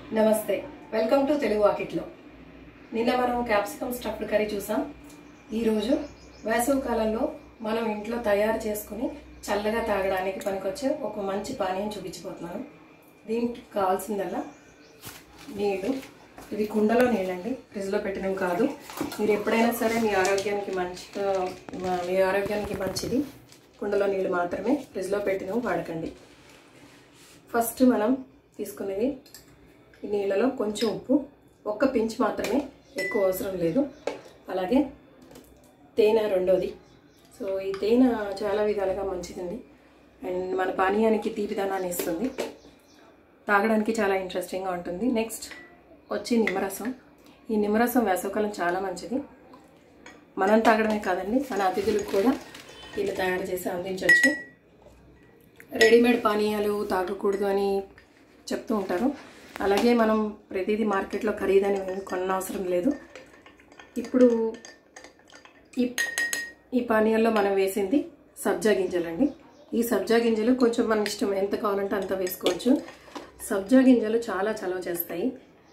నమస్తే welcome to Telugu వాకిట్లో నిన్న మనం క్యాప్సికమ్ స్టఫ్డ్ కర్రీ చూసాం ఈరోజు వేసవి కాలంలో మనం ఇంట్లో తయారు చేసుకుని చల్లగా తాగడానికి పనికొచ్చే ఒక మంచి పానీయం చూపించబోతున్నాను దీనికి కావాల్సిందల్లా నీళ్ళు ఇవి కుండలో నీళ్ళండి ఫ్రిడ్జ్లో పెట్టినవి కాదు మీరు ఎప్పుడైనా సరే మీ ఆరోగ్యానికి మంచిగా మీ ఆరోగ్యానికి మంచిది కుండలో నీళ్ళు మాత్రమే ఫ్రిడ్జ్లో పెట్టినవి వాడకండి ఫస్ట్ మనం తీసుకునేది ఈ నీళ్ళలో కొంచెం ఉప్పు ఒక్క పించ్ మాత్రమే ఎక్కువ అవసరం లేదు అలాగే తేనె రెండోది సో ఈ తేనె చాలా విధాలుగా మంచిదండి అండ్ మన పానీయానికి తీపిదనాన్ని ఇస్తుంది తాగడానికి చాలా ఇంట్రెస్టింగ్గా ఉంటుంది నెక్స్ట్ వచ్చి నిమ్మరసం ఈ నిమ్మరసం వేసవకాలం చాలా మంచిది మనం తాగడమే కాదండి మన అతిథులకు కూడా దీన్ని తయారు చేసి అందించవచ్చు రెడీమేడ్ పానీయాలు తాగకూడదు అని చెప్తూ ఉంటారు అలాగే మనం ప్రతిదీ మార్కెట్లో ఖరీదని కొన్న అవసరం లేదు ఇప్పుడు ఈ ఈ పానీయాల్లో మనం వేసింది సబ్జా గింజలండి ఈ సబ్జా గింజలు కొంచెం మన ఇష్టం ఎంత కావాలంటే అంత వేసుకోవచ్చు సబ్జా గింజలు చాలా చలవ చేస్తాయి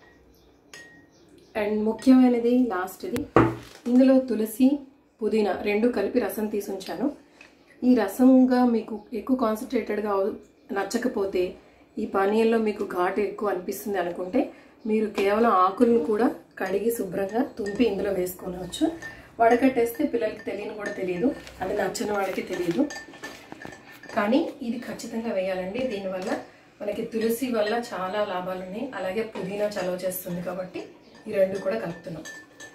అండ్ ముఖ్యమైనది లాస్ట్ది ఇందులో తులసి పుదీనా రెండు కలిపి రసం తీసి ఉంచాను ఈ రసంగా మీకు ఎక్కువ కాన్సన్ట్రేటెడ్గా నచ్చకపోతే ఈ పానీయంలో మీకు ఘాటు ఎక్కువ అనిపిస్తుంది అనుకుంటే మీరు కేవలం ఆకులను కూడా కడిగి శుభ్రంగా తుంపి ఇందులో వేసుకోవచ్చు వడకట్టేస్తే పిల్లలకి తెలియని కూడా తెలియదు అది నచ్చని వాళ్ళకి తెలియదు కానీ ఇది ఖచ్చితంగా వేయాలండి దీనివల్ల మనకి తులసి వల్ల చాలా లాభాలు ఉన్నాయి అలాగే పుదీనా చలవ చేస్తుంది కాబట్టి ఈ రెండు కూడా కలుపుతున్నాం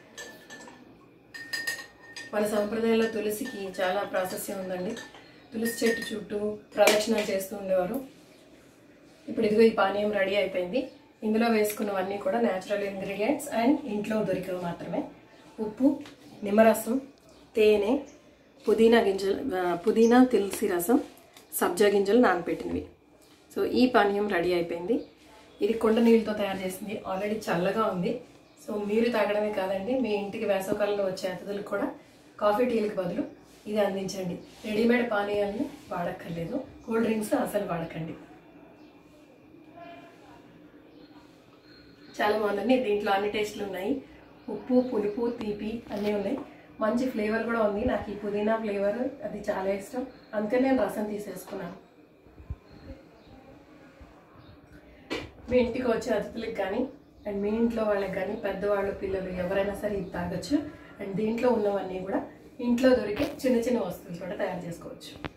మన సంప్రదాయంలో తులసికి చాలా ప్రాశస్యం ఉందండి తులసి చెట్టు చుట్టూ ప్రదక్షిణలు చేస్తూ ఉండేవారు ఇప్పుడు ఇదిగో ఈ పానీయం రెడీ అయిపోయింది ఇందులో వేసుకున్నవన్నీ కూడా న్యాచురల్ ఇంగ్రీడియంట్స్ అండ్ ఇంట్లో దొరికేవి మాత్రమే ఉప్పు నిమ్మరసం తేనె పుదీనా గింజలు పుదీనా తులసి రసం సబ్జా గింజలు నానపెట్టినవి సో ఈ పానీయం రెడీ అయిపోయింది ఇది కొండ నీళ్ళతో తయారు చేసింది ఆల్రెడీ చల్లగా ఉంది సో మీరు తాగడమే కాదండి మీ ఇంటికి వేసవకాలంలో వచ్చే అతిథులకు కూడా కాఫీ టీలకు బదులు ఇది అందించండి రెడీమేడ్ పానీయాలని వాడక్కర్లేదు కూల్ డ్రింక్స్ అసలు వాడకండి చాలా బాగుందండి దీంట్లో అన్ని టేస్ట్లు ఉన్నాయి ఉప్పు పులుపు తీపి అన్నీ ఉన్నాయి మంచి ఫ్లేవర్ కూడా ఉంది నాకు ఈ పుదీనా ఫ్లేవర్ అది చాలా ఇష్టం అందుకని నేను రసం తీసేసుకున్నాను మీ ఇంటికి వచ్చే అతిథులకు కానీ అండ్ మీ ఇంట్లో వాళ్ళకి కానీ పెద్దవాళ్ళు పిల్లలు ఎవరైనా సరే ఇది తాగొచ్చు అండ్ దీంట్లో ఉన్నవన్నీ కూడా ఇంట్లో దొరికే చిన్న చిన్న వస్తువులు కూడా తయారు చేసుకోవచ్చు